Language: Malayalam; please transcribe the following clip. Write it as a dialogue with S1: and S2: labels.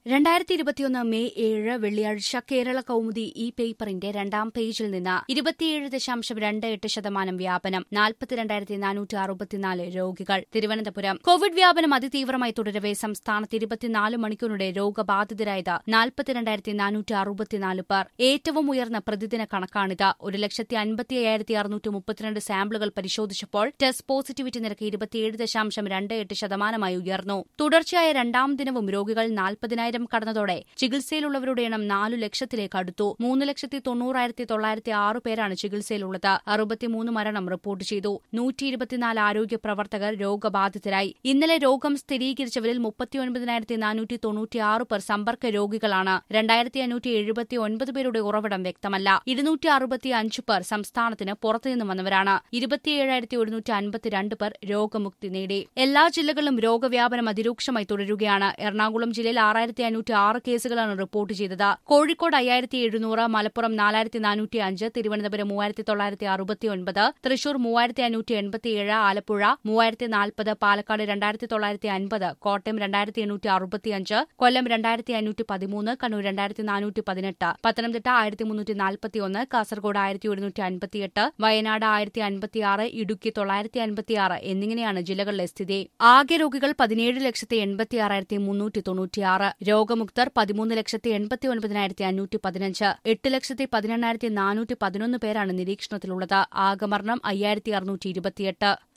S1: രണ്ടായിരത്തി ഇരുപത്തിയൊന്ന് മെയ് ഏഴ് വെള്ളിയാഴ്ച കേരള കൗമുദി ഈ പേപ്പറിന്റെ രണ്ടാം പേജിൽ നിന്ന് ഇരുപത്തിയേഴ് ദശാംശം രണ്ട് എട്ട് ശതമാനം വ്യാപനം നാൽപ്പത്തിരണ്ടായിരത്തി നാനൂറ്റി അറുപത്തിനാല് രോഗികൾ തിരുവനന്തപുരം കോവിഡ് വ്യാപനം അതിതീവ്രമായി തുടരവെ സംസ്ഥാനത്ത് ഇരുപത്തിനാല് മണിക്കൂറിനിടെ രോഗബാധിതരായത് നാൽപ്പത്തിരണ്ടായിരത്തി നാനൂറ്റി അറുപത്തിനാല് പേർ ഏറ്റവും ഉയർന്ന പ്രതിദിന കണക്കാണിത് ഒരു ലക്ഷത്തി അൻപത്തി അയ്യായിരത്തി അറുന്നൂറ്റി മുപ്പത്തിരണ്ട് സാമ്പിളുകൾ പരിശോധിച്ചപ്പോൾ ടെസ്റ്റ് പോസിറ്റിവിറ്റി നിരക്ക് ഇരുപത്തിയേഴ് ദശാംശം രണ്ട് എട്ട് ശതമാനമായി ഉയർന്നു തുടർച്ചയായ രണ്ടാം ദിനവും രോഗികൾ നാൽപ്പതിനായിരം കടന്നതോടെ ചികിത്സയിലുള്ളവരുടെ എണ്ണം നാലു ലക്ഷത്തിലേക്ക് അടുത്തു മൂന്ന് ലക്ഷത്തി തൊണ്ണൂറായിരത്തി തൊള്ളായിരത്തി ആറ് പേരാണ് ചികിത്സയിലുള്ളത് അറുപത്തിമൂന്ന് മരണം റിപ്പോർട്ട് ചെയ്തു നൂറ്റി ഇരുപത്തിനാല് ആരോഗ്യ പ്രവർത്തകർ രോഗബാധിതരായി ഇന്നലെ രോഗം സ്ഥിരീകരിച്ചവരിൽ മുപ്പത്തിയൊൻപതിനായിരത്തി നാനൂറ്റി തൊണ്ണൂറ്റിയാറ് പേർ സമ്പർക്ക രോഗികളാണ് രണ്ടായിരത്തി അഞ്ഞൂറ്റി എഴുപത്തി ഒൻപത് പേരുടെ ഉറവിടം വ്യക്തമല്ല ഇരുന്നൂറ്റി അറുപത്തി അഞ്ച് പേർ സംസ്ഥാനത്തിന് പുറത്തുനിന്ന് വന്നവരാണ് ഇരുപത്തിയേഴായിരത്തി ഒരുന്നൂറ്റി അൻപത്തിരണ്ട് പേർ രോഗമുക്തി നേടി എല്ലാ ജില്ലകളിലും രോഗവ്യാപനം അതിരൂക്ഷമായി തുടരുകയാണ് എറണാകുളം ജില്ലയിൽ ആറായിരത്തി അഞ്ഞൂറ്റി ആറ് കേസുകളാണ് റിപ്പോർട്ട് ചെയ്തത് കോഴിക്കോട് അയ്യായിരത്തി എഴുന്നൂറ് മലപ്പുറം നാലായിരത്തി നാനൂറ്റി അഞ്ച് തിരുവനന്തപുരം മൂവായിരത്തി തൊള്ളായിരത്തി അറുപത്തി ഒൻപത് തൃശൂർ മൂവായിരത്തി അഞ്ഞൂറ്റി എൺപത്തിയേഴ് ആലപ്പുഴ മൂവായിരത്തി നാൽപ്പത് പാലക്കാട് രണ്ടായിരത്തി തൊള്ളായിരത്തി അൻപത് കോട്ടയം രണ്ടായിരത്തി എണ്ണൂറ്റി അറുപത്തിയഞ്ച് കൊല്ലം രണ്ടായിരത്തി അഞ്ഞൂറ്റി പതിമൂന്ന് കണ്ണൂർ രണ്ടായിരത്തി നാനൂറ്റി പതിനെട്ട് പത്തനംതിട്ട ആയിരത്തി മുന്നൂറ്റി നാൽപ്പത്തിയൊന്ന് കാസർഗോഡ് ആയിരത്തി ഒരുന്നൂറ്റി അൻപത്തിയെട്ട് വയനാട് ആയിരത്തി അൻപത്തിയാറ് ഇടുക്കി തൊള്ളായിരത്തി അൻപത്തിയാറ് എന്നിങ്ങനെയാണ് ജില്ലകളിലെ സ്ഥിതി ആകെ രോഗികൾ പതിനേഴ് ലക്ഷത്തി എൺപത്തിയാറായിരത്തി മുന്നൂറ്റി തൊണ്ണൂറ്റിയാറ് രോഗമുക്തർ പതിമൂന്ന് ലക്ഷത്തി എൺപത്തി ഒൻപതിനായിരത്തി അഞ്ഞൂറ്റി പതിനഞ്ച് എട്ട് ലക്ഷത്തി പതിനെണ്ണായിരത്തി നാനൂറ്റി പതിനൊന്ന് പേരാണ് നിരീക്ഷണത്തിലുള്ളത് ആകെ മരണം അയ്യായിരത്തി അറുന്നൂറ്റി ഇരുപത്തിയെട്ട്